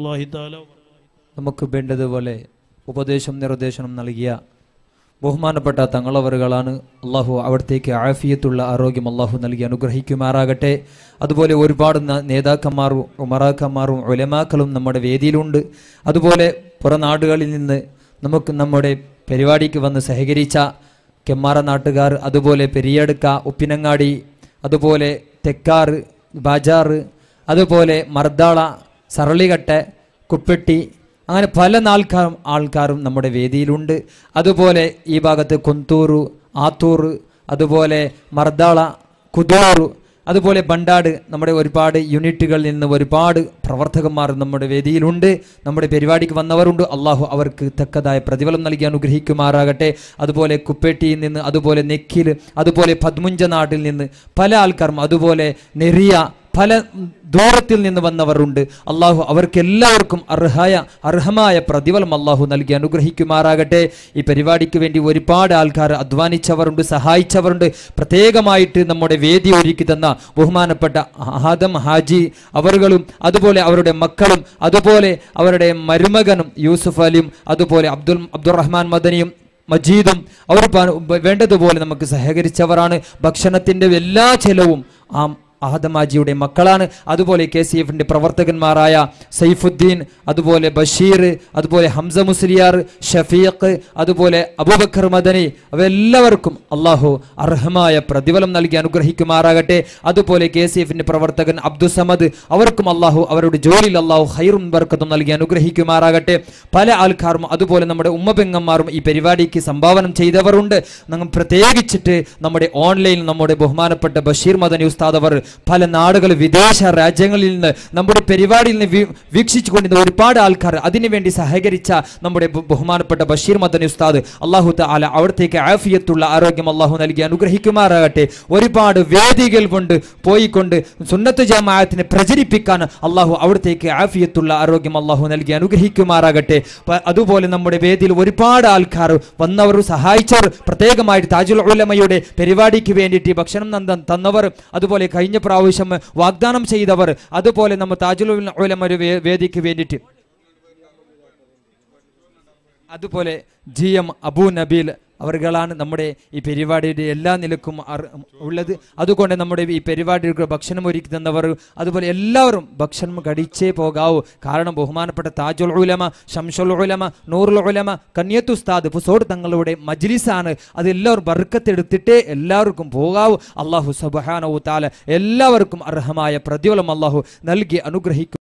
അള്ളാഹി താല നമുക്ക് വേണ്ടതുപോലെ ഉപദേശം നിർദ്ദേശനം നൽകിയ ബഹുമാനപ്പെട്ട തങ്ങളവറുകളാണ് അള്ളാഹു അവിടത്തേക്ക് ആഫിയത്തുള്ള ആരോഗ്യം അള്ളാഹു നൽകി അനുഗ്രഹിക്കുമാറാകട്ടെ അതുപോലെ ഒരുപാട് ന- നേതാക്കന്മാരും ഉമറാക്കന്മാരും ഒലമാക്കളും നമ്മുടെ വേദിയിലുണ്ട് അതുപോലെ പുറനാടുകളിൽ നിന്ന് നമുക്ക് നമ്മുടെ പരിപാടിക്ക് വന്ന് സഹകരിച്ച കെമ്മാറ നാട്ടുകാർ അതുപോലെ പെരിയടുക്ക ഉപ്പിനങ്ങാടി അതുപോലെ തെക്കാറ് ബാജാറ് അതുപോലെ മർദാള സറളികട്ടെ കുപ്പെട്ടി അങ്ങനെ പല നാൾക്കാരും ആൾക്കാരും നമ്മുടെ വേദിയിലുണ്ട് അതുപോലെ ഈ ഭാഗത്ത് കൊന്തൂറ് ആത്തൂർ അതുപോലെ മർദാള കുതൂറ് അതുപോലെ ബണ്ടാട് നമ്മുടെ ഒരുപാട് യൂണിറ്റുകളിൽ നിന്ന് ഒരുപാട് പ്രവർത്തകന്മാർ നമ്മുടെ വേദിയിലുണ്ട് നമ്മുടെ പരിപാടിക്ക് വന്നവരുണ്ട് അള്ളാഹു അവർക്ക് തക്കതായ പ്രതിഫലം നൽകി അനുഗ്രഹിക്കുമാറാകട്ടെ അതുപോലെ കുപ്പേട്ടിയിൽ നിന്ന് അതുപോലെ നെക്കിൽ അതുപോലെ പദ്മുഞ്ച നാട്ടിൽ നിന്ന് പല ആൾക്കാരും അതുപോലെ നെറിയ പല ദൂരത്തിൽ നിന്ന് വന്നവരുണ്ട് അള്ളാഹു അവർക്ക് എല്ലാവർക്കും അർഹായ അർഹമായ പ്രതിഫലം അള്ളാഹു നൽകി അനുഗ്രഹിക്കുമാറാകട്ടെ ഈ പരിപാടിക്ക് വേണ്ടി ഒരുപാട് ആൾക്കാർ അധ്വാനിച്ചവരുണ്ട് സഹായിച്ചവരുണ്ട് പ്രത്യേകമായിട്ട് നമ്മുടെ വേദി ഒരുക്കി തന്ന ബഹുമാനപ്പെട്ട ആദം ഹാജി അവറുകളും അതുപോലെ അവരുടെ മക്കളും അതുപോലെ അവരുടെ മരുമകനും യൂസുഫ് അലിയും അതുപോലെ അബ്ദുൽ അബ്ദുറഹ്മാൻ മദനിയും മജീദും അവർ പ- വേണ്ടതുപോലെ നമുക്ക് സഹകരിച്ചവരാണ് ഭക്ഷണത്തിൻ്റെ എല്ലാ ചെലവും ആ ആദമാജിയുടെ മക്കളാണ് അതുപോലെ കെ സി എഫിൻ്റെ പ്രവർത്തകന്മാരായ സൈഫുദ്ദീൻ അതുപോലെ ബഷീർ അതുപോലെ ഹംസ മുസ്ലിയാർ ഷഫീഖ് അതുപോലെ അബൂബക്കർ മദനി അവരെല്ലാവർക്കും അള്ളാഹു അർഹമായ പ്രതിഫലം നൽകി അനുഗ്രഹിക്കുമാറാകട്ടെ അതുപോലെ കെ സി എഫിൻ്റെ പ്രവർത്തകൻ അബ്ദുസമദ് അവർക്കും അള്ളാഹു അവരുടെ ജോലിയിൽ അള്ളാഹു ഹൈറും ബർക്കത്തും നൽകി അനുഗ്രഹിക്കുമാറാകട്ടെ പല ആൾക്കാരും അതുപോലെ നമ്മുടെ ഉമ്മപെങ്ങന്മാരും ഈ പരിപാടിക്ക് സംഭാവന ചെയ്തവരുണ്ട് നമ്മൾ പ്രത്യേകിച്ചിട്ട് നമ്മുടെ ഓൺലൈനിൽ നമ്മുടെ ബഹുമാനപ്പെട്ട ബഷീർ മദനി ഉസ്താദ് അവർ പല നാടുകൾ വിദേശ രാജ്യങ്ങളിൽ നിന്ന് നമ്മുടെ പരിപാടിയിൽ നിന്ന് വീ- വീക്ഷിച്ചുകൊണ്ടിരുന്ന ഒരുപാട് ആൾക്കാർ അതിനുവേണ്ടി സഹകരിച്ച നമ്മുടെ ബ- ബഹുമാനപ്പെട്ട ബഷീർ മദനി ഉസ്താദ് അള്ളാഹു താല അവിടത്തേക്ക് ആഫിയത്തുള്ള ആരോഗ്യം അള്ളാഹു നൽകി അനുഗ്രഹിക്കുമാറാകട്ടെ ഒരുപാട് വേദികൾ കൊണ്ട് പോയിക്കൊണ്ട് സുന്നത്ത് ജമാഅത്തിനെ പ്രചരിപ്പിക്കാൻ അള്ളാഹു അവിടത്തേക്ക് ആഫിയത്തുള്ള ആരോഗ്യം അള്ളാഹു നൽകി അനുഗ്രഹിക്കുമാറാകട്ടെ പ- അതുപോലെ നമ്മുടെ വേദിയിൽ ഒരുപാട് ആൾക്കാർ വന്നവർ സഹായിച്ചവർ പ്രത്യേകമായിട്ട് താജുൽ ഉലമയുടെ പരിപാടിക്ക് വേണ്ടിയിട്ട് ഭക്ഷണം നന്ദ തന്നവർ അതുപോലെ കഴിഞ്ഞ പ്രാവശ്യം വാഗ്ദാനം ചെയ്തവർ അതുപോലെ നമ്മൾ താജുൽ ഉലമ ഒരു വേ- വേദിക്ക് വേണ്ടിയിട്ട് അതുപോലെ ജി എം അബു നബീൽ അവർകളാണ് നമ്മുടെ ഈ പരിപാടിയുടെ എല്ലാ നിലക്കും അർ- ഉള്ളത് അതുകൊണ്ട് നമ്മുടെ ഈ പരിപാടിക്ക് ഭക്ഷണം ഒരുക്കി തന്നവർ അതുപോലെ എല്ലാവരും ഭക്ഷണം കടിച്ചേ പോകാവൂ കാരണം ബഹുമാനപ്പെട്ട താജുൽ ഉലമ ഷംഷുൽ ഉലമ നൂറുൽ ഉലമ കന്യത്തുസ്താദ് പുസോട് തങ്ങളുടെ മജ്ലിസാണ് അത് എല്ലാവരും ബർക്കത്തെടുത്തിട്ടേ എല്ലാവർക്കും പോകാവൂ അള്ളാഹു സുബ്ഹാനഹു താല എല്ലാവർക്കും അർഹമായ പ്രതിഫലം അള്ളാഹു നൽകി അനുഗ്രഹിക്കും